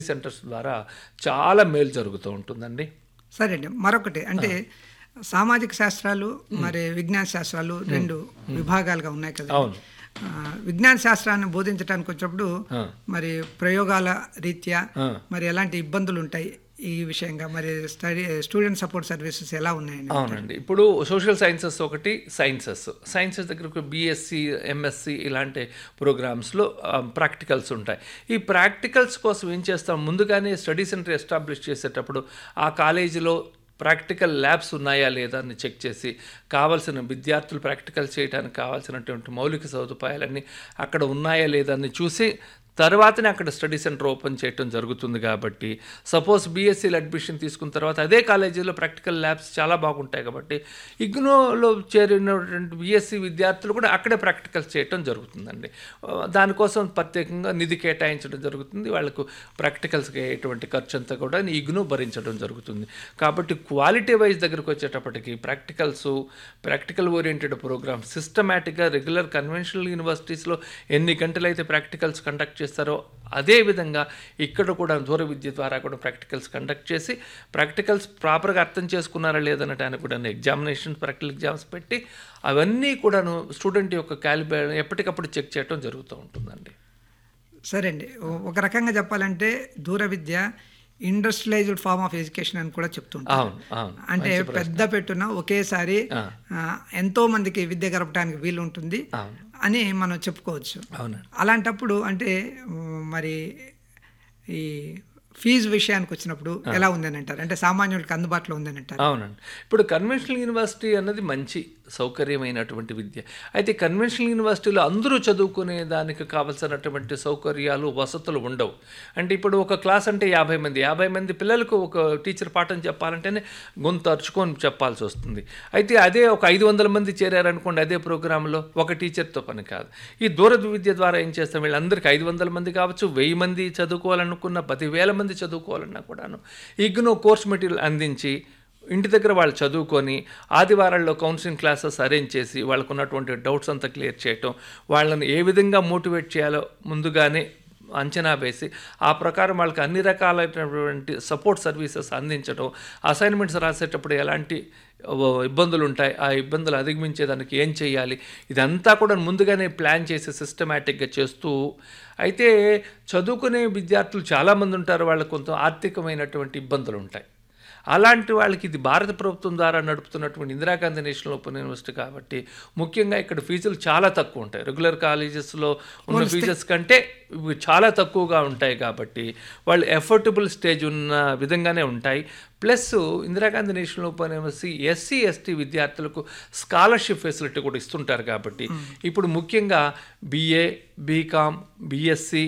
Centres ద్వారా చాలా మేలు జరుగుతూ ఉంటుందండి సరే అండి మరొకటి అంటే సామాజిక శాస్త్రాలు మరి విజ్ఞాన శాస్త్రాలు రెండు విభాగాలుగా ఉన్నాయి కదా అవును. ఆ, విజ్ఞాన శాస్త్రాన్ని బోధించడానికి వచ్చినప్పుడు ఆ. మరి ప్రయోగాల రీత్యా ఆ. మరి ఎలాంటి ఇబ్బందులు ఉంటాయి ఈ విషయంగా మరి స్టడీ స్టూడెంట్ సపోర్ట్ సర్వీసెస్ ఎలా ఉన్నాయండి అవునండి ఇప్పుడు సోషల్ సైన్సెస్ ఒకటి సైన్సెస్ సైన్సెస్ దగ్గరకు బీఎస్సీ ఎంఎస్సి ఇలాంటి ప్రోగ్రామ్స్లో ప్రాక్టికల్స్ ఉంటాయి ఈ ప్రాక్టికల్స్ కోసం ఏం చేస్తాం ముందుగానే స్టడీ సెంటర్ ఎస్టాబ్లిష్ చేసేటప్పుడు ఆ కాలేజీలో ప్రాక్టికల్ ల్యాబ్స్ ఉన్నాయా లేదా అని చెక్ చేసి కావాల్సిన విద్యార్థులు ప్రాక్టికల్ చేయడానికి కావాల్సినటువంటి మౌలిక సదుపాయాలన్నీ అక్కడ ఉన్నాయా లేదా అని చూసి తర్వాతనే అక్కడ స్టడీ సెంటర్ ఓపెన్ చేయటం జరుగుతుంది కాబట్టి సపోజ్ బీఎస్సీలో అడ్మిషన్ తీసుకున్న తర్వాత అదే కాలేజీలో ప్రాక్టికల్ ల్యాబ్స్ చాలా బాగుంటాయి కాబట్టి ఇగ్నోలో చేరినటువంటి బీఎస్సీ విద్యార్థులు కూడా అక్కడే ప్రాక్టికల్స్ చేయటం జరుగుతుందండి ఆ, దానికోసం ప్రత్యేకంగా నిధి కేటాయించడం జరుగుతుంది వాళ్ళకు ప్రాక్టికల్స్కి అయ్యేటువంటి ఖర్చు అంతా కూడా ఇగ్నో భరించడం జరుగుతుంది కాబట్టి క్వాలిటీ వైజ్ దగ్గరకు వచ్చేటప్పటికి ప్రాక్టికల్స్ ప్రాక్టికల్ ఓరియంటెడ్ ప్రోగ్రామ్ సిస్టమేటిక్గా రెగ్యులర్ కన్వెన్షనల్ యూనివర్సిటీస్లో ఎన్ని గంటలైతే ప్రాక్టికల్స్ కండక్ట్ చేస్తారో అదే విధంగా ఇక్కడ కూడా దూర విద్య ద్వారా కూడా ప్రాక్టికల్స్ కండక్ట్ చేసి ప్రాక్టికల్స్ ప్రాపర్గా అర్థం చేసుకున్నారా లేదనటానికి కూడా ఎగ్జామినేషన్ ప్రాక్టికల్ ఎగ్జామ్స్ పెట్టి అవన్నీ కూడాను స్టూడెంట్ యొక్క క్యాలిబర్ ఎప్పటికప్పుడు చెక్ చేయడం జరుగుతూ ఉంటుందండి సరే అండి ఓ- ఒక రకంగా చెప్పాలంటే దూర విద్య ఇండస్ట్రియలైజ్డ్ ఫార్మ్ ఆఫ్ ఎడ్యుకేషన్ అని కూడా చెప్తుంటారు అవును అవును అంటే పెద్ద పెట్టున ఒకేసారి ఆ. ఆ, ఎంతో మందికి విద్య గడపడానికి వీలు ఉంటుంది అవును అని మనం చెప్పుకోవచ్చు అవునండి అలాంటప్పుడు అంటే ఉమ్, మరి ఈ ఫీజు విషయానికి వచ్చినప్పుడు ఎలా ఉందని అంటారు అంటే సామాన్యులకు అందుబాటులో ఉందని అంటారు అవునండి ఇప్పుడు కన్వెన్షనల్ యూనివర్సిటీ అన్నది మంచి సౌకర్యమైనటువంటి విద్య అయితే కన్వెన్షనల్ యూనివర్సిటీలో అందరూ చదువుకునే దానికి కావలసినటువంటి సౌకర్యాలు వసతులు ఉండవు అంటే ఇప్పుడు ఒక క్లాస్ అంటే యాభై మంది యాభై మంది పిల్లలకు ఒక టీచర్ పాఠం చెప్పాలంటేనే గొంతు అరుచుకొని చెప్పాల్సి వస్తుంది అయితే అదే ఒక ఐదు వందల మంది చేరారనుకోండి అదే ప్రోగ్రాంలో ఒక టీచర్తో పని కాదు ఈ దూర విద్య ద్వారా ఏం చేస్తాం వీళ్ళందరికీ ఐదు వందల మంది కావచ్చు వెయ్యి మంది చదువుకోవాలనుకున్న పదివేల మంది చదువుకోవాలన్నా కూడాను ఇగ్నో కోర్స్ మెటీరియల్ అందించి ఇంటి దగ్గర వాళ్ళు చదువుకొని ఆదివారాల్లో కౌన్సిలింగ్ క్లాసెస్ అరేంజ్ చేసి వాళ్ళకు ఉన్నటువంటి డౌట్స్ అంతా క్లియర్ చేయటం వాళ్ళని ఏ విధంగా మోటివేట్ చేయాలో ముందుగానే అంచనా వేసి ఆ ప్రకారం వాళ్ళకి అన్ని రకాలైనటువంటి సపోర్ట్ సర్వీసెస్ అందించడం అసైన్మెంట్స్ రాసేటప్పుడు ఎలాంటి ఓ, ఇబ్బందులు ఉంటాయి ఆ ఇబ్బందులు అధిగమించేదానికి ఏం చేయాలి ఇదంతా కూడా ముందుగానే ప్లాన్ చేసి సిస్టమేటిక్గా చేస్తూ అయితే చదువుకునే విద్యార్థులు చాలామంది ఉంటారు వాళ్ళకు కొంత ఆర్థికమైనటువంటి ఇబ్బందులు ఉంటాయి అలాంటి వాళ్ళకి ఇది భారత ప్రభుత్వం ద్వారా నడుపుతున్నటువంటి ఇందిరాగాంధీ నేషనల్ ఓపెన్ యూనివర్సిటీ కాబట్టి ముఖ్యంగా ఇక్కడ ఫీజులు చాలా తక్కువ ఉంటాయి రెగ్యులర్ కాలేజెస్లో ఉన్న ఫీజెస్ కంటే ఇవి చాలా తక్కువగా ఉంటాయి కాబట్టి వాళ్ళు ఎఫోర్డబుల్ స్టేజ్ ఉన్న విధంగానే ఉంటాయి plus Indira Gandhi national open university S C S T విద్యార్థులకు స్కాలర్షిప్ ఫెసిలిటీ కూడా ఇస్తుంటారు కాబట్టి ఇప్పుడు ముఖ్యంగా B A B Com B Sc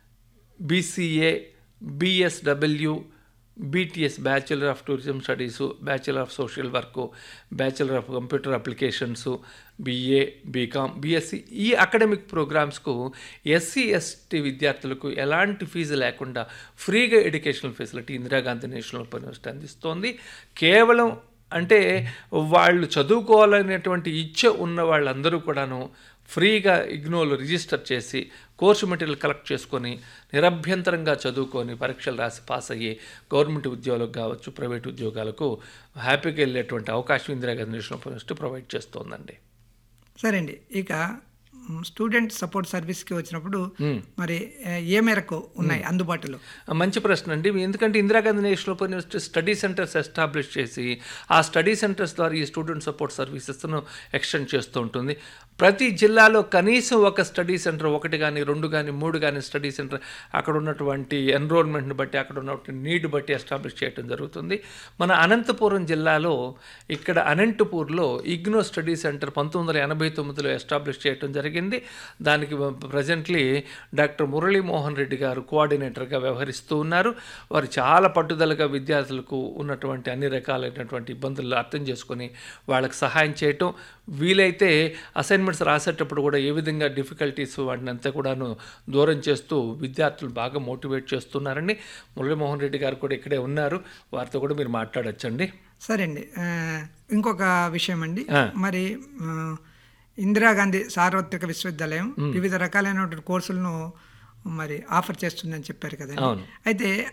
B C A B S W B T S bachelor of tourism studies bachelor of social work bachelor of computer applications B A B Com B Sc ఈ అకాడమిక్ ప్రోగ్రామ్స్కు ఎస్సీ ఎస్టీ విద్యార్థులకు ఎలాంటి ఫీజు లేకుండా ఫ్రీగా educational facility Indira Gandhi national open university అందిస్తోంది కేవలం అంటే వాళ్ళు చదువుకోవాలనేటువంటి ఇచ్చ ఉన్న వాళ్ళందరూ కూడాను ఫ్రీగా ఇగ్నోలు రిజిస్టర్ చేసి కోర్సు మెటీరియల్ కలెక్ట్ చేసుకొని నిరభ్యంతరంగా చదువుకొని పరీక్షలు రాసి పాస్ అయ్యి గవర్నమెంట్ ఉద్యోగాలకు కావచ్చు ప్రైవేట్ ఉద్యోగాలకు హ్యాపీగా వెళ్ళేటువంటి అవకాశం ఇందిరాగాంధీ నేషనల్ యూనివర్సిటీ ప్రొవైడ్ చేస్తోందండి సరే అండి ఇక మ్, స్టూడెంట్ సపోర్ట్ సర్వీస్కి వచ్చినప్పుడు మరి ఏ, ఏ మేరకు ఉన్నాయి అందుబాటులో మంచి ప్రశ్న అండి ఎందుకంటే Indira Gandhi national open university study centres establish చేసి ఆ స్టడీ సెంటర్స్ ద్వారా ఈ స్టూడెంట్ సపోర్ట్ సర్వీసెస్ను ఎక్స్టెండ్ చేస్తూ ఉంటుంది ప్రతి జిల్లాలో కనీసం ఒక స్టడీ సెంటర్ ఒకటి కానీ రెండు కానీ మూడు కానీ స్టడీ సెంటర్ అక్కడ ఉన్నటువంటి ఎన్రోల్మెంట్ని బట్టి అక్కడ ఉన్నటువంటి నీడ్ బట్టి ఎస్టాబ్లిష్ చేయడం జరుగుతుంది మన అనంతపురం జిల్లాలో ఇక్కడ అనంతపూర్లో ఇగ్నో స్టడీ సెంటర్ పంతొమ్మిది వందల ఎనభై తొమ్మిదిలో ఎస్టాబ్లిష్ చేయడం జరిగింది దానికి ప్రజెంట్లీ డాక్టర్ మురళీమోహన్ రెడ్డి గారు కోఆర్డినేటర్గా వ్యవహరిస్తూ ఉన్నారు వారు చాలా పట్టుదలగా విద్యార్థులకు ఉన్నటువంటి అన్ని రకాలైనటువంటి ఇబ్బందులు అర్థం చేసుకొని వాళ్ళకి సహాయం చేయటం వీలైతే అసైన్మెంట్స్ రాసేటప్పుడు కూడా ఏ విధంగా డిఫికల్టీస్ వాటిని అంతా కూడాను దూరం చేస్తూ విద్యార్థులు బాగా మోటివేట్ చేస్తున్నారని మురళీమోహన్ రెడ్డి గారు కూడా ఇక్కడే ఉన్నారు వారితో కూడా మీరు మాట్లాడొచ్చండి సరే అండి ఆ, ఇంకొక విషయం అండి ఆ. మరి ఆ, ఇందిరాగాంధీ సార్వత్రిక విశ్వవిద్యాలయం వివిధ రకాలైనటువంటి కోర్సులను మరి ఆఫర్ చేస్తుందని చెప్పారు కదండి అవును. అయితే